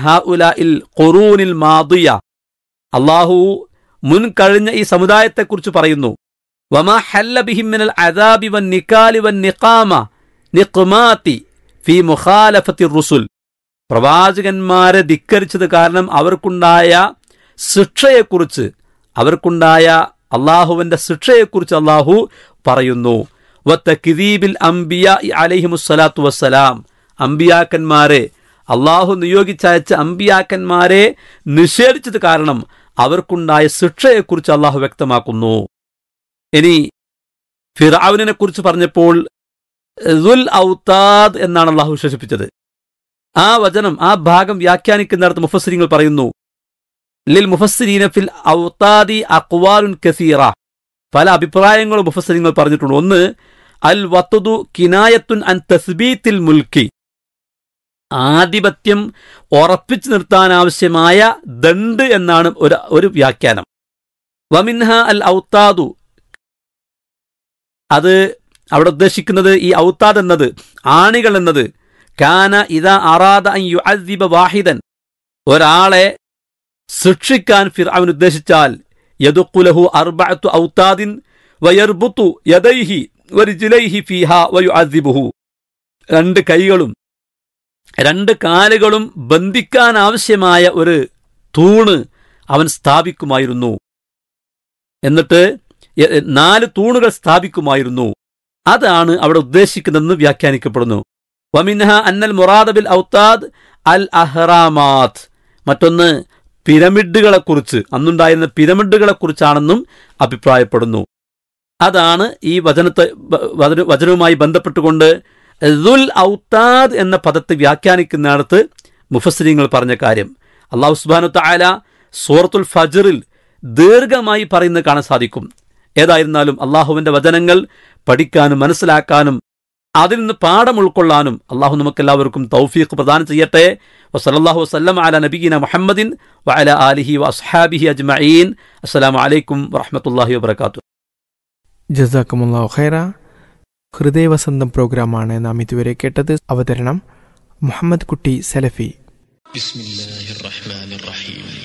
ഹാ ഉല ഇൽ ഖുറൂനിൽ മാദിയ അള്ളാഹു മുൻ കഴിഞ്ഞ ഈ സമുദായത്തെക്കുറിച്ച് പറയുന്നു വമാ ഹല്ല ബിഹിം മിനൽ അദാബി വൻ നിക്കാലി വൻ നിഖാമ നിഖ്മാതി ഫി മുഖാലഫത്തി റുസുൽ പ്രവാചകന്മാരെ ധിക്കരിച്ചത് കാരണം അവർക്കുണ്ടായ ശിക്ഷയെക്കുറിച്ച് അവർക്കുണ്ടായ അള്ളാഹുവിന്റെ ശിക്ഷയെക്കുറിച്ച് അള്ളാഹു പറയുന്നു വത്തക്കിദീബിൽ അംബിയ അലഹിമുസ്സലാത്തു വസ്സലാം അമ്പിയാക്കന്മാരെ അള്ളാഹു നിയോഗിച്ചയച്ച അമ്പിയാക്കന്മാരെ നിഷേധിച്ചത് കാരണം അവർക്കുണ്ടായ ശിക്ഷയെക്കുറിച്ച് അള്ളാഹു വ്യക്തമാക്കുന്നു ഇനി ഫിറാവിനെ കുറിച്ച് പറഞ്ഞപ്പോൾ ദുൽ ഔത്താദ് എന്നാണ് അള്ളാഹു വിശേഷിപ്പിച്ചത് ആ വചനം ആ ഭാഗം വ്യാഖ്യാനിക്കുന്നിടത്ത് മുഫസ്സിരിങ്ങൾ പറയുന്നു ലിൽ മുഫസ്സിരീന ഫിൽ ഔത്താദി അക്വാലുൻ കസീറ പല അഭിപ്രായങ്ങളും മുഫസ്സിരിങ്ങൾ പറഞ്ഞിട്ടുണ്ട് ഒന്ന് അൽ വത്തുദു കിനായത്തുൻ അൻ തസ്ബീത്തിൽ മുൽക്കി ആധിപത്യം ഉറപ്പിച്ചു നിർത്താൻ ആവശ്യമായ ദണ്ട് എന്നാണ് ഒരു ഒരു വ്യാഖ്യാനം വമിൻഹ അൽ ഔത്താദു അത് അവിടെ ഉദ്ദേശിക്കുന്നത് ഈ ഔത്താദ് എന്നത് ആണികൾ എന്നത് കാന ഇതാ അറാദ അൻ യുഅദ്ദിബ വാഹിദൻ ഒരാളെ ശിക്ഷിക്കാൻ ഫിർഔൻ ഉദ്ദേശിച്ചാൽ യദുഖുലഹു അർബഅത്തു ഔത്താദിൻ വയർബുത്തു യദൈഹി വരിജിലൈഹി ഫീഹ വയുഅദ്ദിബുഹു രണ്ട് കൈകളും രണ്ട് കാലുകളും ബന്ധിക്കാൻ ആവശ്യമായ ഒരു തൂണ് അവൻ സ്ഥാപിക്കുമായിരുന്നു എന്നിട്ട് എ- നാല് തൂണുകൾ സ്ഥാപിക്കുമായിരുന്നു അതാണ് അവിടെ ഉദ്ദേശിക്കുന്നതെന്ന് വ്യാഖ്യാനിക്കപ്പെടുന്നു വമിൻഹ അന്നൽ മുറാദബിൽ ഔത്താദ് അൽ അഹ്റാമാത്ത് മറ്റൊന്ന് പിരമിഡുകളെക്കുറിച്ച് അന്നുണ്ടായിരുന്ന പിരമിഡുകളെക്കുറിച്ചാണെന്നും അഭിപ്രായപ്പെടുന്നു അതാണ് ഈ വചനത്തെ വ- വചന- വചനവുമായി ബന്ധപ്പെട്ടുകൊണ്ട് ദുൽ ഔത്താദ് എന്ന പദത്തെ വ്യാഖ്യാനിക്കുന്നിടത്ത് മുഫസ്സിരിങ്ങൾ പറഞ്ഞ കാര്യം അള്ളാഹു സുബാനു താല സൂറത്തുൽ ഫജറിൽ ദീർഘമായി പറയുന്നത് കാണാൻ സാധിക്കും ഏതായിരുന്നാലും അള്ളാഹുവിന്റെ വചനങ്ങൾ പഠിക്കാനും മനസ്സിലാക്കാനും അതിൽ നിന്ന് പാഠം ഉൾക്കൊള്ളാനും അള്ളാഹു നമുക്കെല്ലാവർക്കും തൗഫീഖ് പ്രദാനം ചെയ്യട്ടെ വസലല്ലാഹു വസ്ലം അല നബീന മുഹമ്മദിൻ വഅല ആലിഹി വഅസ്ഹാബിഹി അജ്മഈൻ അസ്സലാമു അലൈക്കും വറഹ്മത്തുള്ളാഹി വബറകാതുഹു ജസാക്കുമുല്ലാ ഖൈറ ഹൃദയവസന്തം പ്രോഗ്രാമാണ് നാം ഇതുവരെ കേട്ടത് അവതരണം മുഹമ്മദ് കുട്ടി സലഫി بسم الله الرحمن الرحيم